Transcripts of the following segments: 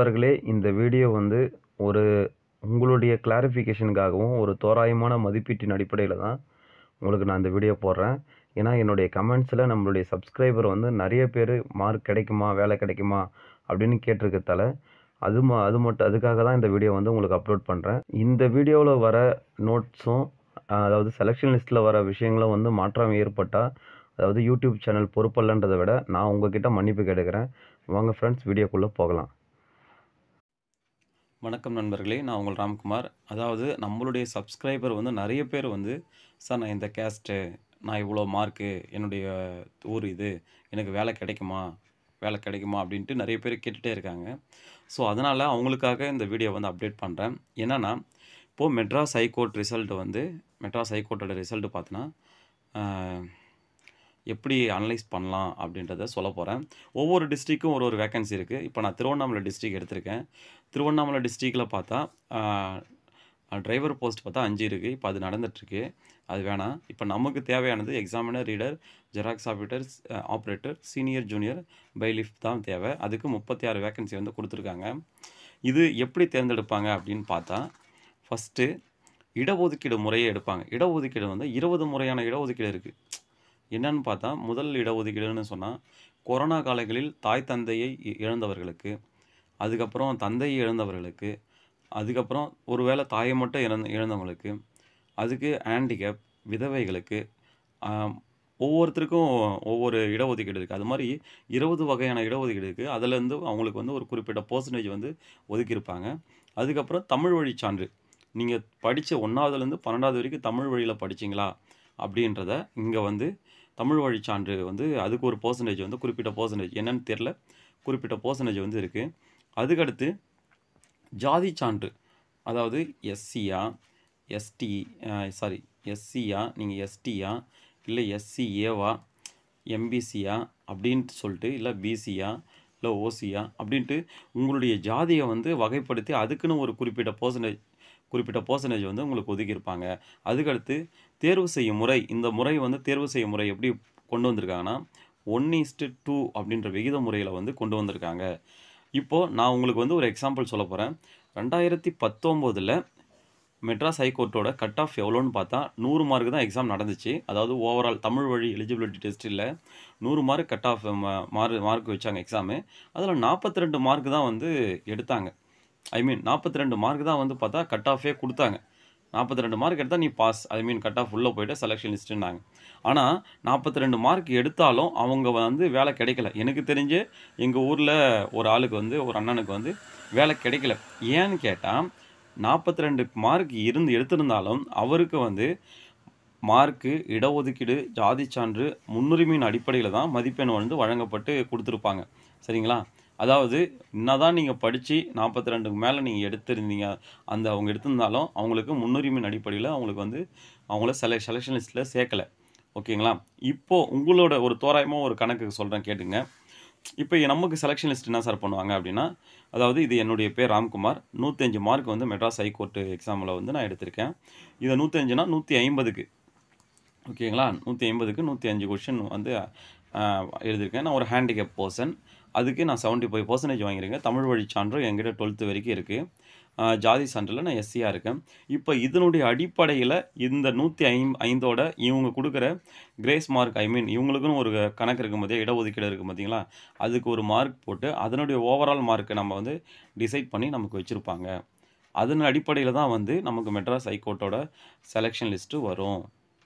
நண்பர்களே இந்த வீடியோ வந்து ஒரு உங்களுடைய கிளாரிஃபிகேஷனுக்காகவும் ஒரு தோராயமான மதிப்பீட்டின் அடிப்படையில் தான் உங்களுக்கு நான் இந்த வீடியோ போடுறேன் ஏன்னா என்னுடைய கமெண்ட்ஸில் நம்மளுடைய சப்ஸ்கிரைபர் வந்து நிறைய பேர் மார்க் கிடைக்குமா வேலை கிடைக்குமா அப்படின்னு கேட்டிருக்கத்தால அது ம அது மட்டும் அதுக்காக தான் இந்த வீடியோ வந்து உங்களுக்கு அப்லோட் பண்ணுறேன் இந்த வீடியோவில் வர நோட்ஸும் அதாவது செலெக்ஷன் லிஸ்ட்டில் வர விஷயங்களும் வந்து மாற்றம் ஏற்பட்டால் அதாவது யூடியூப் சேனல் பொறுப்பல்லன்றதை விட நான் உங்ககிட்ட மன்னிப்பு கேட்டுக்கிறேன் வாங்க ஃப்ரெண்ட்ஸ் வீடியோக்குள்ளே போகலாம் வணக்கம் நண்பர்களே நான் உங்கள் ராம்குமார் அதாவது நம்மளுடைய சப்ஸ்கிரைபர் வந்து நிறைய பேர் வந்து சார் நான் இந்த கேஸ்ட்டு நான் இவ்வளோ மார்க்கு என்னுடைய ஊர் இது எனக்கு வேலை கிடைக்குமா வேலை கிடைக்குமா அப்படின்ட்டு நிறைய பேர் கேட்டுகிட்டே இருக்காங்க ஸோ அதனால் அவங்களுக்காக இந்த வீடியோ வந்து அப்டேட் பண்ணுறேன் என்னென்னா இப்போது மெட்ராஸ் ஹைகோர்ட் ரிசல்ட் வந்து மெட்ராஸ் ஹைகோர்ட்டோட ரிசல்ட் பார்த்தோன்னா எப்படி அனலைஸ் பண்ணலாம் அப்படின்றத சொல்ல போகிறேன் ஒவ்வொரு டிஸ்ட்ரிக்கும் ஒரு ஒரு வேக்கன்சி இருக்குது இப்போ நான் திருவண்ணாமலை டிஸ்ட்ரிக் எடுத்திருக்கேன் திருவண்ணாமலை டிஸ்ட்ரிக்டில் பார்த்தா டிரைவர் போஸ்ட் பார்த்தா அஞ்சு இருக்குது இப்போ அது நடந்துகிட்ருக்கு அது வேணாம் இப்போ நமக்கு தேவையானது examiner reader xerox operator operator senior junior bailiff தான் தேவை அதுக்கு முப்பத்தி ஆறு வேக்கன்சி வந்து கொடுத்துருக்காங்க இது எப்படி தேர்ந்தெடுப்பாங்க அப்படின்னு பார்த்தா ஃபஸ்ட்டு இடஒதுக்கீடு முறையை எடுப்பாங்க இடஒதுக்கீடு வந்து இருபது முறையான இடஒதுக்கீடு இருக்குது என்னன்னு பார்த்தா முதல் இடஒதுக்கீடுன்னு சொன்னால் கொரோனா காலங்களில் தாய் தந்தையை இ- இழந்தவர்களுக்கு அதுக்கப்புறம் தந்தையை இழந்தவர்களுக்கு அதுக்கப்புறம் ஒருவேளை தாயை மட்டும் இழந்த இழந்தவங்களுக்கு அதுக்கு ஹேண்டிகேப் விதவைகளுக்கு ஆம், ஒவ்வொருத்தருக்கும் ஒவ்வொரு இடஒதுக்கீடு இருக்குது அது மாதிரி இருபது வகையான இடஒதுக்கீடு இருக்குது அதுலேருந்து அவங்களுக்கு வந்து ஒரு குறிப்பிட்ட பர்சன்டேஜ் வந்து ஒதுக்கியிருப்பாங்க அதுக்கப்புறம் தமிழ் வழி சான்று நீங்கள் படித்த ஒன்றாவதுலேருந்து பன்னெண்டாவது வரைக்கும் தமிழ் வழியில் படிச்சீங்களா அப்படின்றத இங்கே வந்து தமிழ் வழி சான்று வந்து அதுக்கு ஒரு பர்சன்டேஜ் வந்து குறிப்பிட்ட பர்சன்டேஜ் என்னன்னு தெரில குறிப்பிட்ட பர்சன்டேஜ் வந்து இருக்குது அதுக்கடுத்து ஜாதி சான்று அதாவது எஸ்சியா எஸ்டி சாரி எஸ்சியா நீங்கள் எஸ்டியா இல்லை எஸ்சிஏவா எம்பிசியா அப்படின்ட்டு சொல்லிட்டு இல்லை பிசியா இல்லை ஓசியா அப்படின்ட்டு உங்களுடைய ஜாதியை வந்து வகைப்படுத்தி அதுக்குன்னு ஒரு குறிப்பிட்ட பர்சன்டேஜ் குறிப்பிட்ட பர்சன்டேஜ் வந்து உங்களுக்கு ஒதுக்கியிருப்பாங்க அதுக்கடுத்து தேர்வு செய்யும் முறை இந்த முறை வந்து தேர்வு செய்யும் முறை எப்படி கொண்டு வந்திருக்காங்கன்னா ஒன் இஸ்ட்டு டூ அப்படின்ற விகித முறையில் வந்து கொண்டு வந்திருக்காங்க இப்போது நான் உங்களுக்கு வந்து ஒரு எக்ஸாம்பிள் சொல்ல போகிறேன் ரெண்டாயிரத்தி பத்தொம்போதில் மெட்ராஸ் ஹைகோர்ட்டோட கட் ஆஃப் எவ்வளோன்னு பார்த்தா நூறு மார்க் தான் எக்ஸாம் நடந்துச்சு அதாவது ஓவரால் தமிழ் வழி எலிஜிபிலிட்டி டெஸ்ட் இல்லை நூறு mark cut off mark mark வச்சாங்க எக்ஸாமு அதில் நாற்பத்தி ரெண்டு மார்க் தான் வந்து எடுத்தாங்க ஐ மீன் நாற்பத்தி ரெண்டு மார்க் தான் வந்து பார்த்தா கட் ஆஃபே கொடுத்தாங்க நாற்பத்தி ரெண்டு மார்க் எடுத்தால் நீ pass I mean cut off உள்ளே போயிட்டு செலெக்ஷன் லிஸ்ட்டுன்னாங்க ஆனால் நாற்பத்தி ரெண்டு மார்க் எடுத்தாலும் அவங்க வந்து வேலை கிடைக்கல எனக்கு தெரிஞ்சு எங்கள் ஊரில் ஒரு ஆளுக்கு வந்து ஒரு அண்ணனுக்கு வந்து வேலை கிடைக்கல ஏன்னு கேட்டால் நாற்பத்தி ரெண்டு மார்க் இருந்து எடுத்திருந்தாலும் அவருக்கு வந்து மார்க்கு இடஒதுக்கீடு ஜாதி சான்று முன்னுரிமையின் அடிப்படையில் தான் மதிப்பெண் வந்து வழங்கப்பட்டு கொடுத்துருப்பாங்க சரிங்களா அதாவது என்னதான் நீங்கள் படித்து நாற்பத்தி ரெண்டுக்கு மேலே நீங்கள் எடுத்திருந்தீங்க அந்த அவங்க எடுத்திருந்தாலும் அவங்களுக்கு முன்னுரிமையின் அடிப்படையில் அவங்களுக்கு வந்து அவங்கள செல செலெக்ஷன் லிஸ்ட்டில் சேர்க்கலை ஓகேங்களா இப்போது உங்களோட ஒரு தோராயமாக ஒரு கணக்கு சொல்கிறேன் கேட்டுங்க இப்போ நமக்கு செலெக்ஷன் லிஸ்ட் என்ன சார் பண்ணுவாங்க அப்படின்னா அதாவது இது என்னுடைய பேர் ராம்குமார் நூற்றஞ்சு மார்க் வந்து மெட்ராஸ் ஹைகோர்ட்டு எக்ஸாமில் வந்து நான் எடுத்திருக்கேன் இதை நூற்றஞ்சுனா நூற்றி ஐம்பதுக்கு ஓகேங்களா நூற்றி ஐம்பதுக்கு நூற்றி அஞ்சு கொஷின் வந்து ஆஹ், எழுதியிருக்கேன் நான் ஒரு ஹேண்டிகேப் பர்சன் அதுக்கு நான் செவன்ட்டி ஃபைவ் பர்சன்டேஜ் வாங்கியிருக்கேன் தமிழ் வழி சான்று என்கிட்ட டுவெல்த்து வரைக்கும் இருக்குது ஜாதி சான்றில் நான் எஸ்சியாக இருக்கேன் இப்போ இதனுடைய அடிப்படையில் இந்த நூற்றி ஐம் ஐந்தோட இவங்க கொடுக்குற கிரேஸ் மார்க் ஐ மீன் இவங்களுக்குன்னு ஒரு கணக்கு இருக்கும் போதே இடஒதுக்கீடு இருக்குது பார்த்தீங்களா அதுக்கு ஒரு மார்க் போட்டு அதனுடைய ஓவரால் மார்க்கை நம்ம வந்து டிசைட் பண்ணி நமக்கு வச்சுருப்பாங்க அதன் அடிப்படையில் தான் வந்து நமக்கு மெட்ராஸ் ஹைகோர்ட்டோட செலெக்ஷன் லிஸ்ட்டு வரும்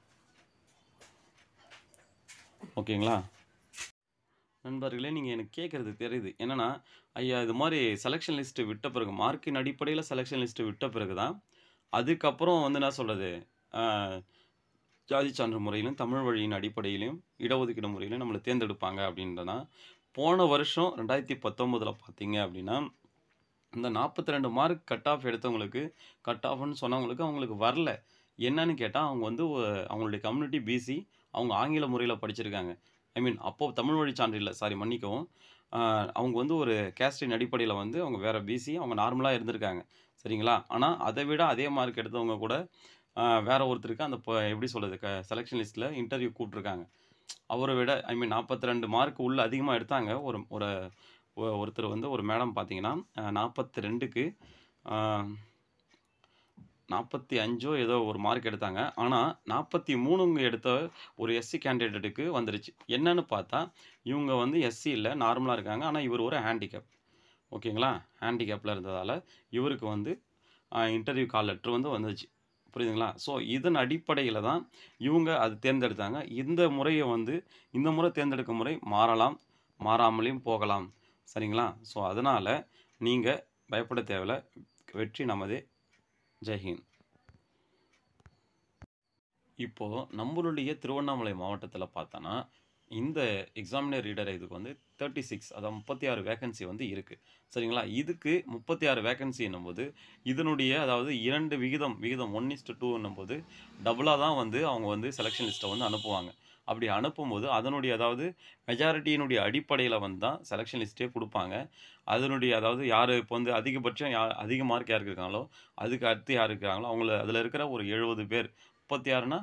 ஓகேங்களா நண்பர்களே நீங்கள் எனக்கு கேட்குறது தெரியுது என்னென்னா ஐயா இது மாதிரி செலெக்ஷன் லிஸ்ட்டு விட்ட பிறகு மார்க்கின் அடிப்படையில் செலெக்ஷன் லிஸ்ட்டு விட்ட பிறகு தான் அதுக்கப்புறம் வந்து என்ன சொல்கிறது ஜாதி சான்று முறையிலும் தமிழ் வழியின் அடிப்படையிலும் இடஒதுக்கீடு முறையிலும் நம்மளை தேர்ந்தெடுப்பாங்க அப்படின்றனா போன வருஷம் ரெண்டாயிரத்தி பத்தொம்போதில் பார்த்தீங்க அப்படின்னா இந்த நாற்பத்தி ரெண்டு மார்க் கட் ஆஃப் எடுத்தவங்களுக்கு கட் ஆஃப்னு சொன்னவங்களுக்கு அவங்களுக்கு வரல என்னன்னு கேட்டால் அவங்க வந்து ஒ- அவங்களுடைய கம்யூனிட்டி பிசி அவங்க ஆங்கில முறையில் படிச்சிருக்காங்க ஐ மீன் அப்போது தமிழ் வழி சான்று இல்லை சாரி மன்னிக்கவும் ஆஹ் அவங்க வந்து ஒரு கேஸ்டின் அடிப்படையில் வந்து அவங்க வேறு பிசி அவங்க நார்மலாக இருந்திருக்காங்க சரிங்களா ஆனால் அதை விட அதே மார்க் எடுத்தவங்க கூட ஆஹ் வேற ஒருத்தருக்கு அந்த இப்போ எப்படி சொல்கிறது க செலெக்ஷன் லிஸ்ட்டில் இன்டர்வியூ கூப்பிட்ருக்காங்க அவரை விட ஐ மீன் நாற்பத்தி ரெண்டு மார்க் உள்ள அதிகமாக எடுத்தாங்க ஒரு ஒரு ஒ- ஒருத்தர் வந்து ஒரு மேடம் பார்த்தீங்கன்னா நாற்பத்தி ரெண்டுக்கு நாற்பத்தி அஞ்சோ ஏதோ ஒரு மார்க் எடுத்தாங்க ஆனால் நாற்பத்தி மூணுங்க எடுத்த ஒரு எஸ்சி கேண்டிடேட்டுக்கு வந்துருச்சு என்னன்னு பார்த்தா இவங்க வந்து எஸ்சி இல்லை நார்மலாக இருக்காங்க ஆனால் இவர் ஒரு ஹேண்டிகேப் ஓகேங்களா ஹேண்டிகேப்பில் இருந்ததால் இவருக்கு வந்து இன்டர்வியூ கால் லெட்ரு வந்து வந்துச்சு புரியுதுங்களா ஸோ இதன் அடிப்படையில் தான் இவங்க அது தேர்ந்தெடுத்தாங்க இந்த முறையை வந்து இந்த முறை தேர்ந்தெடுக்கும் முறை மாறலாம் மாறாமலையும் போகலாம் சரிங்களா ஸோ அதனால் நீங்கள் பயப்பட தேவையில்ல வெற்றி நமதே ஜெய்ஹிந்த் இப்போது நம்மளுடைய திருவண்ணாமலை மாவட்டத்தில் பார்த்தோன்னா இந்த எக்ஸாமினர் ரீடர் இதுக்கு வந்து தேர்ட்டி சிக்ஸ் அதாவது முப்பத்தி ஆறு வேகன்சி வந்து இருக்குது சரிங்களா இதுக்கு முப்பத்தி ஆறு வேகன்சி என்னும்போது இதனுடைய அதாவது இரண்டு விகிதம் விகிதம் ஒன் இஸ்டு டூ என்னும்போது டபுளாக தான் வந்து அவங்க வந்து செலெக்ஷன் லிஸ்ட்டை வந்து அனுப்புவாங்க அப்படி அனுப்பும்போது அதனுடைய அதாவது மெஜாரிட்டியினுடைய அடிப்படையில் வந்து தான் செலெக்ஷன் லிஸ்ட்டே கொடுப்பாங்க அதனுடைய அதாவது யார் இப்போ வந்து அதிகபட்சம் யா அதிக மார்க் யாருக்கு இருக்காங்களோ அதுக்கு அடுத்து யார் இருக்காங்களோ அவங்கள அதில் இருக்கிற ஒரு எழுபது பேர் முப்பத்தி ஆறுனா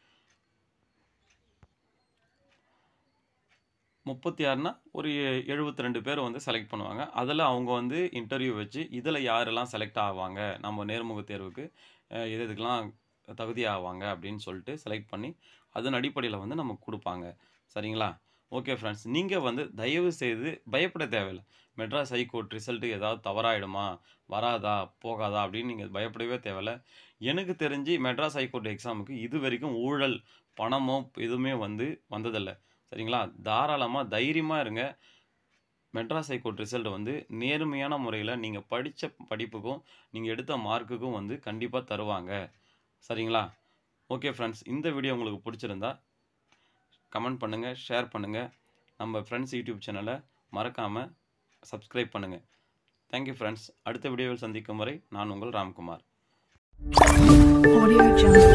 முப்பத்தி ஆறுனா ஒரு எழுபத்தி ரெண்டு பேர் வந்து செலக்ட் பண்ணுவாங்க அதில் அவங்க வந்து இன்டர்வியூ வச்சு இதில் யாரெல்லாம் செலக்ட் ஆவாங்க நம்ம நேர்முக தேர்வுக்கு அஹ், எது எதுக்கெல்லாம் தகுதி ஆவாங்க அப்படின்னு சொல்லிட்டு செலக்ட் பண்ணி அதன் அடிப்படையில் வந்து நமக்கு கொடுப்பாங்க சரிங்களா ஓகே ஃப்ரெண்ட்ஸ் நீங்கள் வந்து தயவு செய்து பயப்பட தேவையில்லை மெட்ராஸ் ஹைகோர்ட் ரிசல்ட்டு ஏதாவது தவறாயிடுமா வராதா போகாதா அப்படின்னு நீங்கள் பயப்படவே தேவையில்ல எனக்கு தெரிஞ்சு மெட்ராஸ் ஹைகோர்ட் எக்ஸாமுக்கு இது வரைக்கும் ஊழல் பணமோ எதுவுமே வந்து வந்ததில்லை சரிங்களா தாராளமாக தைரியமாக இருங்க மெட்ராஸ் ஹைகோர்ட் ரிசல்ட் வந்து நேர்மையான முறையில் நீங்கள் படித்த படிப்புக்கும் நீங்கள் எடுத்த மார்க்குக்கும் வந்து கண்டிப்பாக தருவாங்க சரிங்களா ஓகே ஃப்ரெண்ட்ஸ் இந்த வீடியோ உங்களுக்கு பிடிச்சிருந்தா கமெண்ட் பண்ணுங்கள் ஷேர் பண்ணுங்கள் நம்ம ஃப்ரெண்ட்ஸ் யூடியூப் சேனலை மறக்காமல் சப்ஸ்கிரைப் பண்ணுங்கள் தேங்க்யூ ஃப்ரெண்ட்ஸ் அடுத்த வீடியோவில் சந்திக்கும் வரை நான் உங்கள் ராம்குமார் Audio Jungle.